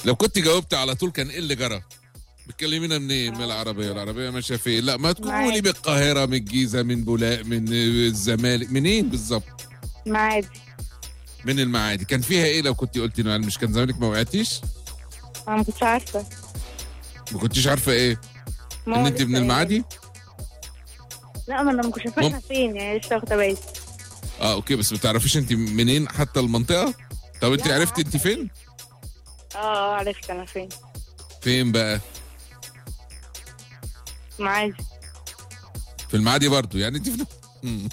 لو كنت جاوبت على طول كان ايه اللي جرى بتكلمينا منين من العربيه العربيه ماشيه فين لا ما تقولي معاك. من القاهره من الجيزه من بولاق من الزمالك منين بالظبط معادي من المعادي كان فيها ايه لو كنت قلتي نوال مش كان زمانك ما وقعتيش انا ما كنتش عارفه ما كنتش عارفه ايه ماما ان انت لسه من قايلة. المعادي لا ما انا ما كنتش عارفه مم. احنا فين يعني لسه واخده بالي اه اوكي بس ما تعرفيش انت منين حتى المنطقه طب انت لا، عرفتي انت فين اه عرفت انا فين فين بقى معادي في المعادي برضو يعني انت في نفس مم.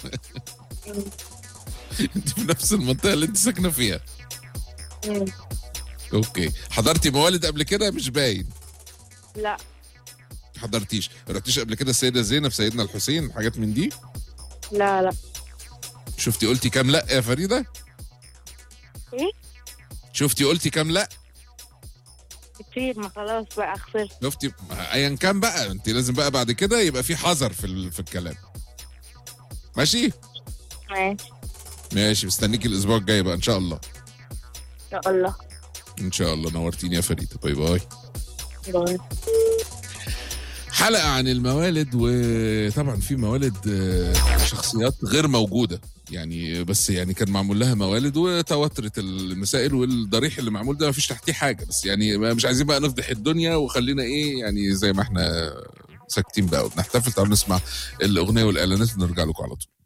انت في نفس المنطقه اللي انت ساكنه فيها مم. اوكي حضرتي موالد قبل كده مش باين لا حضرتيش رحتيش قبل كده السيده زينب سيدنا الحسين حاجات من دي لا لا شفتي قلتي كام لا يا فريده ايه شفتي قلتي كام لا كتير ما خلاص بقى خسرت شفتي ايا كان بقى انت لازم بقى بعد كده يبقى في حذر في ال... في الكلام ماشي ماشي ماشي مستنيك الاسبوع الجاي بقى ان شاء الله يا الله ان شاء الله نورتيني يا فريده باي باي باي حلقه عن الموالد وطبعا في موالد آه، شخصيات غير موجوده يعني بس يعني كان معمول لها موالد وتوترت المسائل والضريح اللي معمول ده ما فيش تحتيه حاجه بس يعني ما- مش عايزين بقى نفضح الدنيا وخلينا ايه يعني زي ما احنا ساكتين بقى وبنحتفل تعالوا نسمع الاغنيه والاعلانات ونرجع لكم على طول